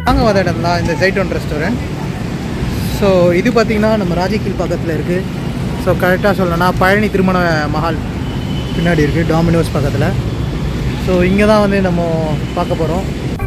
நாங்கள் வந்த இடம் தான் இந்த ஜைட்டோன் ரெஸ்டாரண்ட் ஸோ இது பார்த்திங்கன்னா நம்ம ராஜகீழ் பக்கத்தில் இருக்குது ஸோ கரெக்டாக சொல்லணும்னா பழனி திருமண மஹால் பின்னாடி இருக்குது டாமினோஸ் பக்கத்தில் ஸோ இங்கே தான் வந்து நம்ம பார்க்க போகிறோம்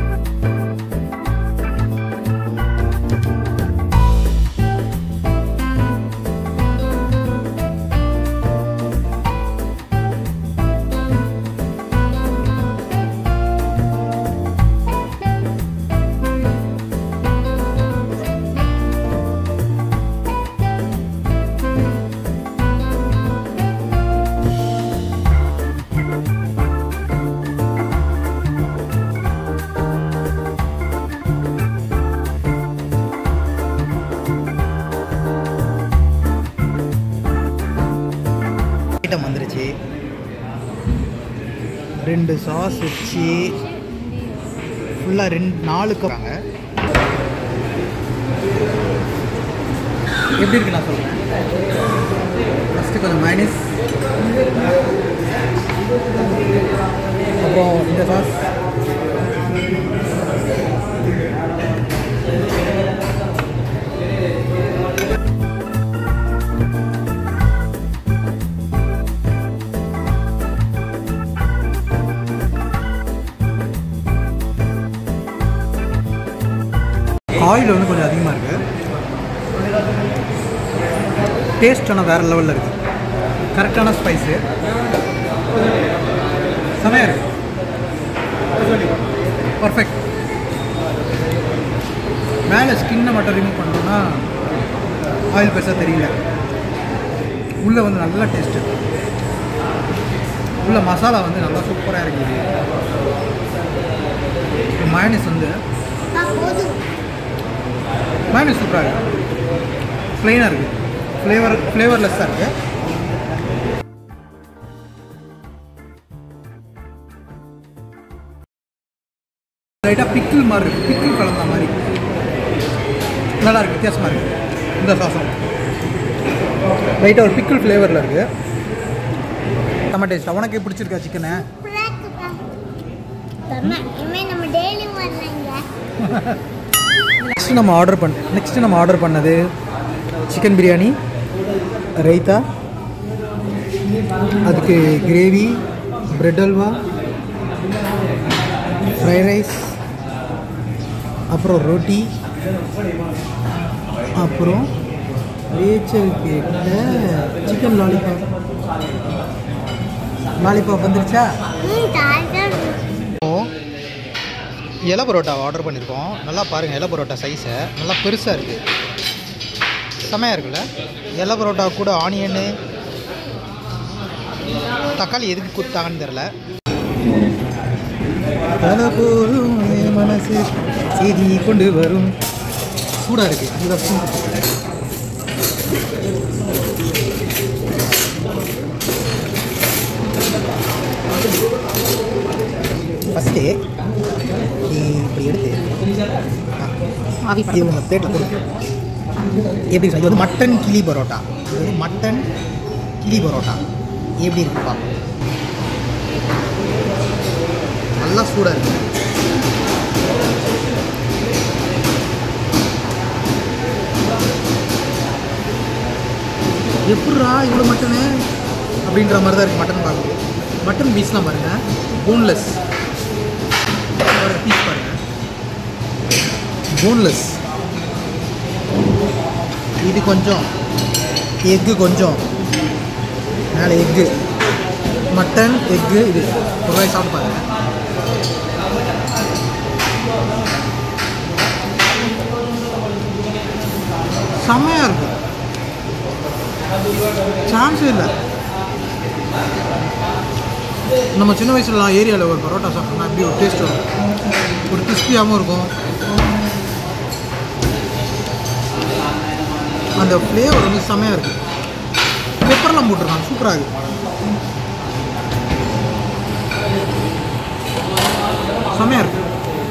ஐட்டம் வந்துருச்சு ரெண்டு சாஸ் வச்சு ஃபுல்லாக ரெண்டு நாலு கப்பாங்க எப்படி இருக்கு நான் சொல்கிறேன் ஃபஸ்ட்டு கொஞ்சம் மைனஸ் அப்புறம் இந்த சாஸ் ஆயில் வந்து கொஞ்சம் அதிகமாக இருக்குது டேஸ்ட் ஆனால் வேறு லெவலில் இருக்குது கரெக்டான ஸ்பைஸு செமையாக இருக்கு பர்ஃபெக்ட் மேலே ஸ்கின்னை மட்டும் ரிமூவ் பண்ணோம்னா ஆயில் பெருசாக தெரியல உள்ளே வந்து நல்ல டேஸ்ட்டு உள்ள மசாலா வந்து நல்லா சூப்பராக இருக்குது மயனிஸ் வந்து மயனிஸ் சூப்பராக இருக்குது ப்ளைனாக இருக்குது ஃப்ளேவர் ஃப்ளேவர்லெஸ்ஸாக இருக்குது லைட்டாக பிக்கிள் மாதிரி இருக்குது பிக்கிள் கலந்த மாதிரி நல்லா இருக்குது வித்தியாசமாக இருக்குது இந்த சாசம் லைட்டாக ஒரு பிக்கிள் ஃப்ளேவரில் இருக்குது செம்ம டேஸ்ட்டாக உனக்கு பிடிச்சிருக்கா சிக்கனை நம்ம டெய்லி வர்றீங்க நெக்ஸ்ட் நம்ம ஆர்டர் பண்ண நெக்ஸ்ட் நம்ம ஆர்டர் பண்ணது சிக்கன் பிரியாணி ரைத்தா அதுக்கு gravy bread halwa fried rice அப்புறம் ரொட்டி அப்புறம் ரேச்சல் கேட்ட சிக்கன் லாலிபாப் லாலிபாப் வந்துருச்சா ம் தாத்தா இலை பரோட்டா ஆர்டர் பண்ணியிருக்கோம் நல்லா பாருங்கள் இலை பரோட்டா சைஸை நல்லா பெருசாக இருக்குது செமையாக இருக்குல்ல இலை பரோட்டா கூட ஆனியனு தக்காளி எதுக்கு கொடுத்தாங்கன்னு தெரில போதும் என் மனசு செய்தி கொண்டு வரும் சூடாக இருக்குது இதுதான் சூடு ஃபஸ்ட்டு இப்படி எடுத்து ஆவி இது உங்கள் பிளேட்டில் கொடுக்கு எப்படி இருக்கு? இது வந்து மட்டன் கிளி பரோட்டா இது வந்து மட்டன் கிளி பரோட்டா எப்படி இருக்கு பார்ப்போம் நல்லா சூடாக இருக்கு எப்பட்றா இவ்வளோ மட்டனு அப்படின்ற மாதிரி தான் இருக்குது மட்டன் பார்க்கும்போது மட்டன் பீஸ்லாம் பாருங்கள் போன்லெஸ் பீஸ் பாருங்கள் போன்லெஸ் இது கொஞ்சம் எக்கு கொஞ்சம் மேலே எக்கு மட்டன் எக்கு இது ஒரு வாய் சாப்பிட்டு பாருங்க செம்மையாக இருக்கும் சான்ஸே இல்லை நம்ம சின்ன வயசுலலாம் ஏரியாவில் ஒரு பரோட்டா சாப்பிட்டோம்னா அப்படி ஒரு டேஸ்ட் வரும் ஒரு கிறிஸ்பியாகவும் இருக்கும் அந்த ஃப்ளேவர் வந்து செமையாக இருக்குது பெப்பர்லாம் போட்டிருக்காங்க சூப்பராக இருக்குது செமையாக இருக்குது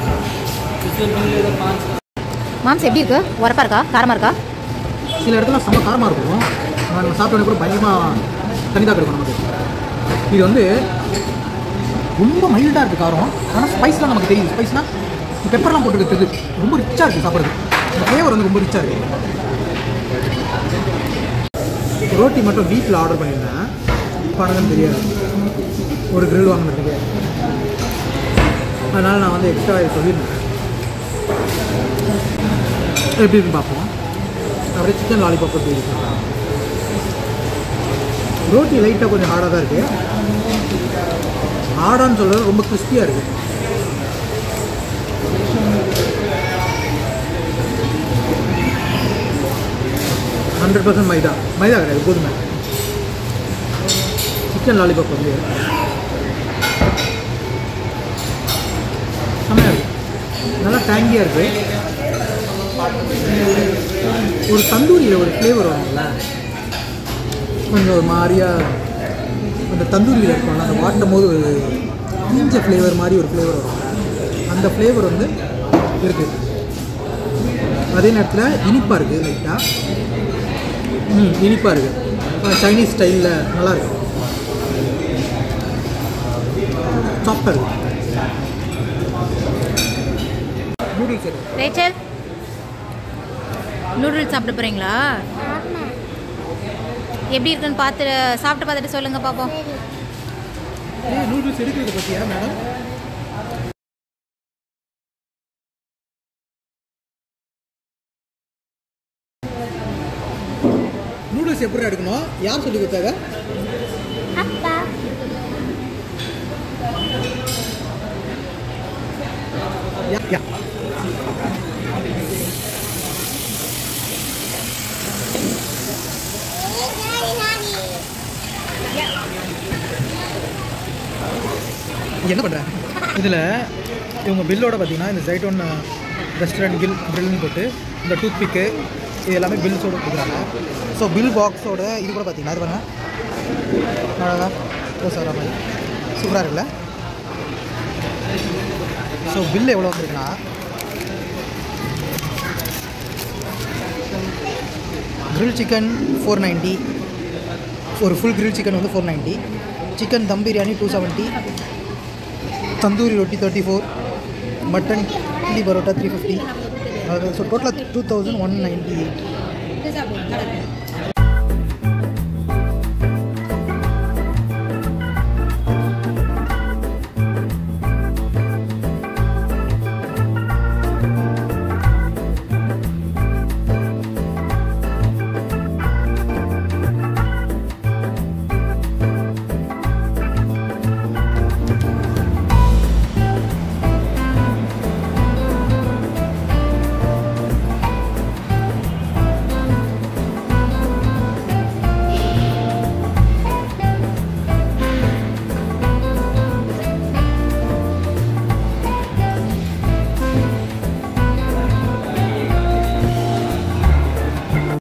மாம்ஸ் எப்படி இருக்கு உரப்பா இருக்கா காரமா இருக்கா சில இடத்துல செம்ம காரமாக இருக்கும் ஆனா நம்ம சாப்பிட்டோன்னே கூட பயங்கரமாக தனிதாக இருக்கும் நமக்கு இது வந்து ரொம்ப மைல்டாக இருக்குது காரம் ஆனால் ஸ்பைஸ்லாம் நமக்கு தெரியுது ஸ்பைஸ்னால் பெப்பர்லாம் போட்டுக்கிறது ரொம்ப ரிச்சாக இருக்குது சாப்பிட்றது இந்த ஃப்ளேவர் வந்து ரொம்ப ரிச்சாக இருக்குது ரோட்டி மட்டும் வீட்டில் ஆர்டர் பண்ணியிருந்தேன் பணம் தெரியாது ஒரு grill வாங்கினதுக்கு அதனால் நான் வந்து எக்ஸ்ட்ரா இது சொல்லியிருந்தேன் எப்படி இருக்குன்னு பார்ப்போம் அப்படியே சிக்கன் லாலிபாப் எப்படி இருக்கு ரோட்டி லைட்டாக கொஞ்சம் ஹார்டாக தான் இருக்குது ஹார்டான்னு சொல்கிறது ரொம்ப கிறிஸ்பியாக இருக்குது ஹண்ட்ரட் பர்சன்ட் மைதா மைதா கிடையாது கோதுமை சிக்கன் லாலிபாப் வந்து செம்மையாக இருக்கு நல்லா டேங்கியாக இருக்கு ஒரு தந்தூரியில் ஒரு ஃப்ளேவர் வரும்ல கொஞ்சம் ஒரு மாதிரியா அந்த தந்தூரியில் இருக்கும்ல அந்த வாட்டும் போது ஒரு இஞ்ச ஃப்ளேவர் மாதிரி ஒரு ஃப்ளேவர் வரும் அந்த ஃப்ளேவர் வந்து இருக்குது அதே நேரத்தில் இனிப்பாக இருக்குது லைட்டாக ம் இனிப்பாக இருக்குது சைனீஸ் ஸ்டைலில் நல்லா இருக்கு சாஃப்டாக இருக்கு நூடுல்ஸ் இருக்கு ரேச்சல் நூடுல்ஸ் சாப்பிட போகிறீங்களா ஆமா எப்படி இருக்குன்னு பார்த்து சாப்பிட்டு பார்த்துட்டு சொல்லுங்கள் பார்ப்போம் சரி ஏய் நூடுல்ஸ் எடுக்கிறது பற்றியா மேடம் நூடுல்ஸ் எப்படி எடுக்கணும் யார் சொல்லி கொடுத்தாங்க அப்பா யா- யா. இங்க என்ன பண்ணுற இதில் இவங்க பில்லோட பார்த்தீங்கன்னா இந்த ஜைட்டோன் ரெஸ்டாரண்ட் கில் பில்லுன்னு போட்டு இந்த டூத் பிக்கு இது எல்லாமே பில்ஸோட கொடுக்குறாங்க ஸோ பில் பாக்ஸோட இது கூட பார்த்தீங்கன்னா இது பாருங்க அழகா க்ளோஸ் ஆகிற மாதிரி சூப்பராக இருக்குல்ல ஸோ பில் எவ்வளோ வந்திருக்குன்னா grill சிக்கன் ஃபோர் நைன்ட்டி ஒரு ஃபுல் grill சிக்கன் வந்து four ninety chicken dum biryani two seventy tandoori roti thirty four mutton chilli parotta three fifty so டோட்டலாக two thousand one ninety eight